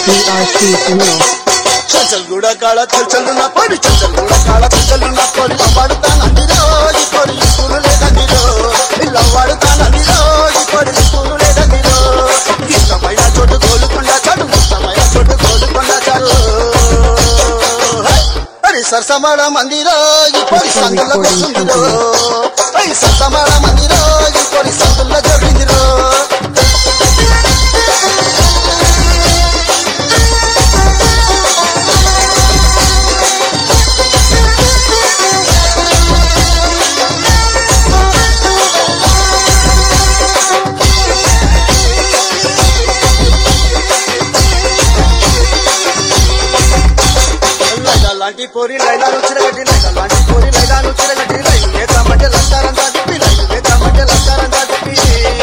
DRC Sunil. Chanchal గూడ కాడ చల్చలు నా పడి చంచల్ గూడ కాడ చల్చలు నా పడి పడతానందిరో ఈ పడి స్కూలు లేదందిరో ఇలా వాడుతానందిరో ఈ పడి స్కూలు లేదందిరో ఇష్టమైన చోటు గోలుకొండ చాటు ఇష్టమైన చోటు గోలుకొండ చాటు అరే సరసమాడ మందిరో ఈ పడి సందులో వస్తుందిరో అయ్యి సరసమాడ మందిరో ఈ పడి సందులో జరిగిందిరో లైలా లాంటి పోరి లైలాను చిరగట్టి లైలా లాంటి పోరి లైలాను చిరగట్టి లైలు వేద్దామంటే లస్తారంతా తిప్పి లైలు వేద్దామంటే లస్తారంతా తిప్పి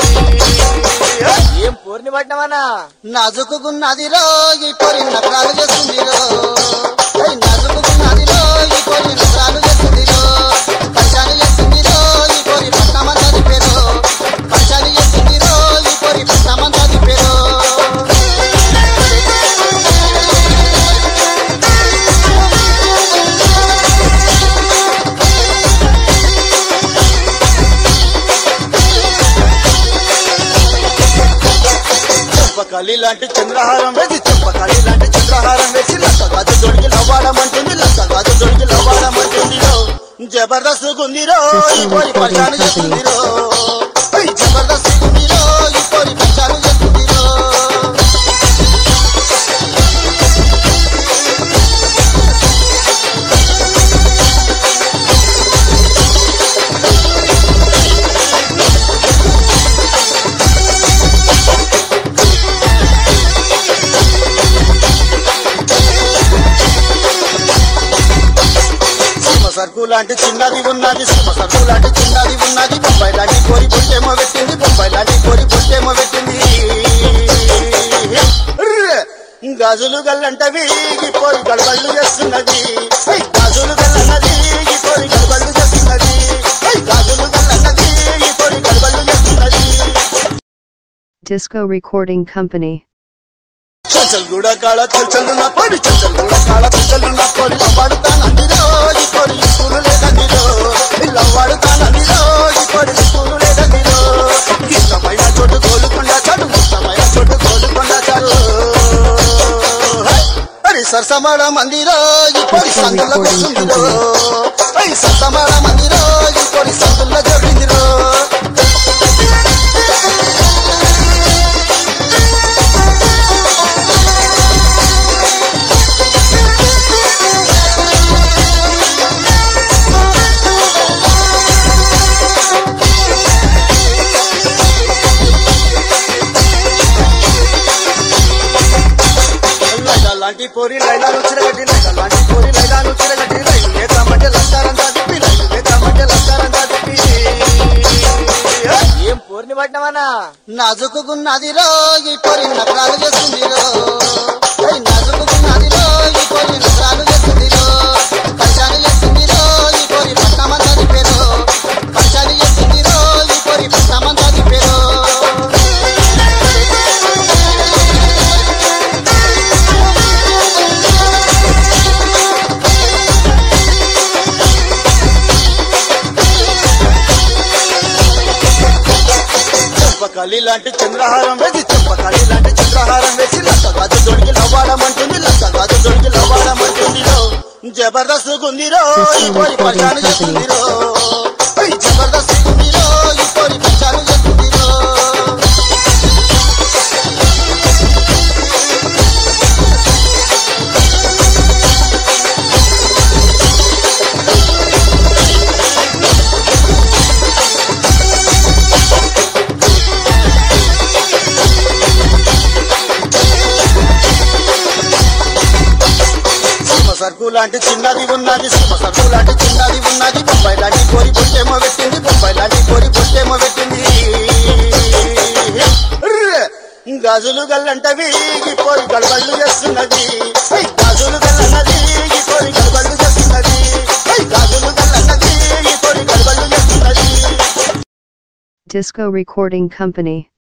ఏం పూర్ణి పట్టినవన్నా నాజుకున్నది రో ఈ పొరి నకరాలు చేస్తుంది రో ఏయ్ నాజుకున్నది రో ఈ పొరి నకరాలు చేస్తుంది రో పరిశాని చేస్తుంది రో ఈ పొరి పట్టమంతా తిప్పేరో పరిశాని చేస్తుంది రో ఈ పొరి పట్టమంతా తిప్పేరో చెంపకాలి లాంటి చంద్రహారం వేసి చెంపకాలి లాంటి చంద్రహారం వేసి లక్క గాజు దొడికి లవ్వాడమంటుంది లక్క గాజు దొడికి లవ్వాడమంటుంది రో జబర్దస్త్ గుందిరో ఈ పోరి పరిశాని చేస్తుంది రో ఏయ్ జబర్దస్త్ గుందిరో ఈ పోరి పరిశాని చేస్తుంది రో సీమ సరుకు లాంటి చిన్నది ఉన్నది సీమ సరుకు లాంటి చిన్నది ఉన్నది బొంబాయి లాంటి కోరి బొట్టేమో పెట్టింది బొంబాయి లాంటి కోరి బొట్టేమో పెట్టింది ర్ర్! గాజులు గల్లంటవి ఈ పోరి గడబళ్ళు చేస్తున్నది ఐ గాజులు గల్లన్నది ఈ పోరి గడబళ్ళు చేస్తున్నది ఐ గాజులు గల్లన్నది ఈ పోరి గడబళ్ళు చేస్తున్నది Disco Recording Company. చంచల్ గూడ కాడ చల్చలు నా పడి చంచల్ గూడ కాడ చల్చలు నా పడి పడతానందిరో ఈ పడి స్కూలు లేదందిరో ఇలా వాడుతానందిరో ఈ పడి స్కూలు లేదందిరో ఇష్టమైన చోటు గోలుకొండ చాటు ఇష్టమైన చోటు గోలుకొండ చాటు అరే సరసమాడ మందిరో ఈ పడి సందులో వస్తుందిరో అయ్యి సరసమాడ మందిరో ఈ పడి సందులో జరిగిందిరో లైలా లాంటి పోరి లైలాను చిరగట్టి లైలా లాంటి పోరి లైలాను చిరగట్టి లైలు వేద్దామంటే లస్తారంతా తిప్పి లైలు వేద్దామంటే లస్తారంతా తిప్పి ఏం పూర్ణి పట్టినవన్నా నాజుకున్నది రో ఈ పొరి నకరాలు చేస్తుంది రో ఏయ్ నాజుకున్నది రో ఈ పొరి నకరాలు చేస్తుంది రో పరిశాని చేస్తుంది రో ఈ పొరి పట్టమంతా తిప్పేరో పరిశాని చేస్తుంది రో ఈ పొరి పట్టమంతా తిప్పేరో చెంపకాలి లాంటి చంద్రహారం వేసి చెంపకాలి లాంటి చంద్రహారం వేసి లక్క గాజు దొడికి లవ్వాడమంటుంది లక్క గాజు దొడికి లవ్వాడమంటుంది రో జబర్దస్త్ గుందిరో ఈ పోరి పరిశాని చేస్తుంది రో ఏయ్ జబర్దస్త్ గుందిరో ఈ పోరి పరిశాని చేస్తుంది రో సీమ సరుకు లాంటి చిన్నది ఉన్నది సీమ సరుకు లాంటి చిన్నది ఉన్నది బొంబాయి లాంటి కోరి బొట్టేమో పెట్టింది బొంబాయి లాంటి కోరి బొట్టేమో పెట్టింది ర్ర్! గాజులు గల్లంటవి ఈ పోరి గడబళ్ళు చేస్తున్నది ఐ గాజులు గల్లన్నది ఈ పోరి గడబళ్ళు చేస్తున్నది ఐ గాజులు గల్లన్నది ఈ పోరి గడబళ్ళు చేస్తున్నది Disco Recording Company.